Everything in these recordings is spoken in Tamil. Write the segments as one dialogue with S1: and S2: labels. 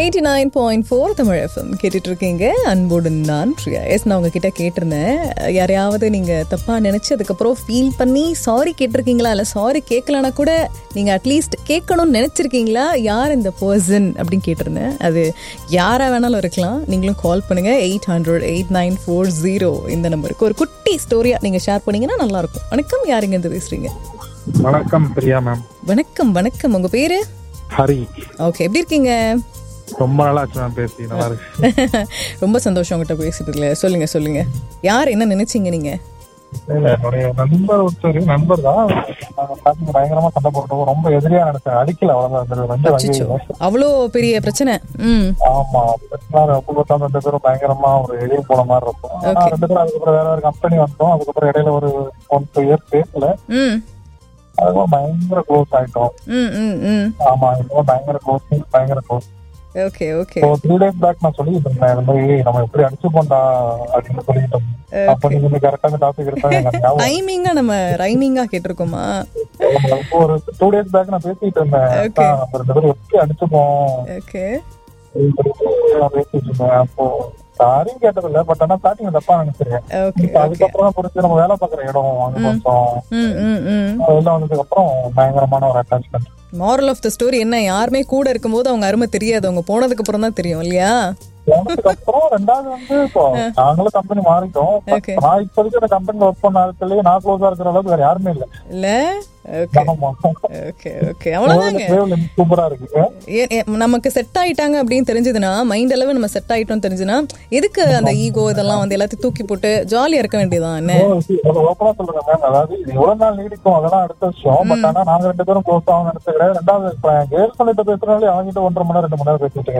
S1: Eighty nine point four Tamil FM கேட்டுட்டு இருக்கீங்க அன்போடு நான் பிரியா எஸ் நான் உங்ககிட்ட கேட்டிருந்தேன் யாரையாவது நீங்கள் தப்பாக நினச்சி அதுக்கப்புறம் ஃபீல் பண்ணி சாரி கேட்டிருக்கீங்களா இல்லை சாரி கேட்கலனா கூட நீங்கள் அட்லீஸ்ட் கேட்கணும்னு நினச்சிருக்கீங்களா யார் இந்த பர்சன் அப்படின்னு கேட்டிருந்தேன் அது யாராக வேணாலும் இருக்கலாம் நீங்களும் கால் பண்ணுங்கள் eight hundred eight nine four zero இந்த நம்பருக்கு ஒரு குட்டி ஸ்டோரியாக நீங்கள் ஷேர் பண்ணீங்கன்னா நல்லாயிருக்கும் வணக்கம் யாருங்க இருந்து பேசுகிறீங்க
S2: வணக்கம் பிரியா மேம்
S1: வணக்கம் வணக்கம் உங்கள் பேர்
S2: ஹரி
S1: ஓகே எப்படி இருக்கீங்க
S2: ரொம்ப நாளா ஆச்சு மேம் பேசி நல்லா இருக்கு
S1: ரொம்ப சந்தோஷம் உங்ககிட்ட பேசிட்டு சொல்லுங்க சொல்லுங்க யார் என்ன நினைச்சீங்க நீங்க
S2: இல்ல, என்னுடைய நண்பர் ஒருத்தர் நண்பர் தான் நாங்க starting பயங்கரமா சண்டை போட்டோம் ரொம்ப எதிரியா நினைச்சேன் அடிக்கல அவ்வளவுதான் இந்த ரெண்டு
S1: அச்சச்சோ.
S2: வகையில
S1: அவ்வளோ பெரிய பிரச்சனை ம்
S2: ஆமா பிரச்சனை ரொம்ப பார்த்தா ரெண்டு பேரும் பயங்கரமா ஒரு எளிய போன மாதிரி இருக்கும் ஆனா
S1: Okay.
S2: ரெண்டு பேரும் அதுக்கப்புறம் வேற ஒரு கம்பெனி வந்தோம் அதுக்கப்புறம் இடையில ஒரு ஒன் டூ இயர்ஸ் பேசல
S1: ம்
S2: அதுக்கப்புறம் பயங்கர க்ளோஸ் ஆயிட்டோம்
S1: ம் ம் ம்
S2: ஆமா இப்போ பயங்கர க்ளோஸ் பயங்கர க்ளோஸ்
S1: ஓகே ஓகே
S2: இப்போ த்ரீ டேஸ் பேக் நான் சொல்லிட்டு இருந்தேன் இந்த மாதிரி நம்ம எப்படி அடிச்சு போண்டா அப்படின்னு சொல்லிட்டு இருந்தேன். அப்ப நீங்க இந்த கரெக்டான டாபிக் எடுத்தாங்க எனக்கு ஞாபகம்
S1: டைமிங்கா நம்ம ரைமிங்கா கேட்டிருக்கோமா
S2: இப்போ ஒரு டூ டேஸ் பேக் நான் பேசிட்டு இருந்தேன்
S1: Okay.
S2: அதான் நம்ம ரெண்டு பேரும் எப்படி அடிச்சுப்போம்
S1: ஓகே
S2: அப்படின்னு சொல்லிட்டு நான் பேசிட்டு இருந்தேன் அப்போ சாரியும் கேட்டதில்ல பட் ஆனா ஸ்டார்டிங் தப்பா நினைச்சிருக்கேன்
S1: ஓகே
S2: இப்ப அதுக்கப்புறம் தான் புரிஞ்சு நம்ம வேலை பார்க்குற இடம் அங்க கொஞ்சம்
S1: ம் ம் ம்
S2: வெளில வந்ததுக்கு அப்புறம் பயங்கரமான ஒரு attachment
S1: moral of the story என்ன யாருமே கூட இருக்கும்போது அவங்க அருமை தெரியாது அவங்க போனதுக்கு அப்புறம் தான் தெரியும் இல்லையா
S2: போனதுக்கு அப்புறம் ரெண்டாவது வந்து இப்போ நாங்களும் கம்பெனி மாறிட்டோம்
S1: Okay.
S2: நான் இப்போதைக்கு அந்த கம்பெனில ஒர்க் பண்ண ஆட்கள்லயே நான் க்ளோஸா இருக்கிற அளவுக்கு வேற யாருமே இல்ல
S1: இல்ல ஓகே
S2: ஆமா
S1: ஓகே ஓகே அவ்வளவுதாங்க
S2: சூப்பரா இருக்கு
S1: ஏ- ஏ- நமக்கு செட் ஆயிட்டாங்க அப்படின்னு தெரிஞ்சதுன்னா மைண்ட் அளவு நம்ம செட் ஆயிட்டோம் தெரிஞ்சுன்னா எதுக்கு அந்த ஈகோ இதெல்லாம் வந்து எல்லாத்தையும் தூக்கி போட்டு ஜாலியா இருக்க வேண்டியதான் என்ன
S2: ஓப்பனா சொல்றேன் மேம் அதாவது இது எவ்வளவு நாள் நீடிக்கும் அதெல்லாம் அடுத்த விஷயம் பட் ஆனா நாங்க ரெண்டு பேரும் க்ளோஸ் ஆகும் நினைச்ச கிடையாது ரெண்டாவது கேர்ள் சொல்லிட்டு பேசுறதுனாலே அவங்ககிட்ட ஒன்றரை மணி நேரம் ரெண்டு மணி நேரம் பேசிட்டு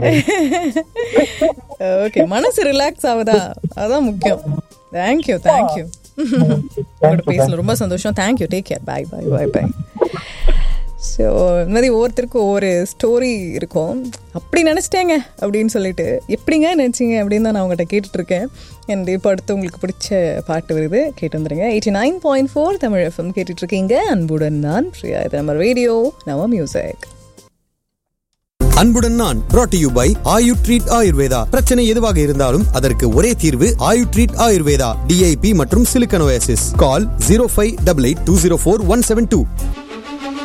S2: கிடையாது
S1: ஓகே மனசு ரிலாக்ஸ் ஆகுதா அதான் முக்கியம் தேங்க்யூ தேங்க்யூ உங்களோட பேசல ரொம்ப சந்தோஷம் thank you take care bye bye bye bye so இந்த மாதிரி ஒவ்வொருத்தருக்கும் ஒவ்வொரு ஸ்டோரி இருக்கும் அப்படி நினச்சிட்டேங்க அப்படின்னு சொல்லிட்டு எப்படிங்க நினச்சிங்க அப்படின்னு தான் நான் உங்கள்கிட்ட கேட்டுட்ருக்கேன் அண்ட் இப்போ அடுத்து உங்களுக்கு பிடிச்ச பாட்டு வருது கேட்டு வந்துருங்க eighty nine point four Tamil FM கேட்டுட்ருக்கீங்க அன்புடன் நான் பிரியா இது நம்ம ரேடியோ நம்ம மியூசிக்
S3: அன்புடன் நான் brought to you by Ayu treat Ayurveda பிரச்சனை எதுவாக இருந்தாலும் அதற்கு ஒரே தீர்வு ஆயு ட்ரீட் ஆயுர்வேதா டிஐபி மற்றும் சிலிக்கனோசிஸ் call zero five double eight two zero four one seven two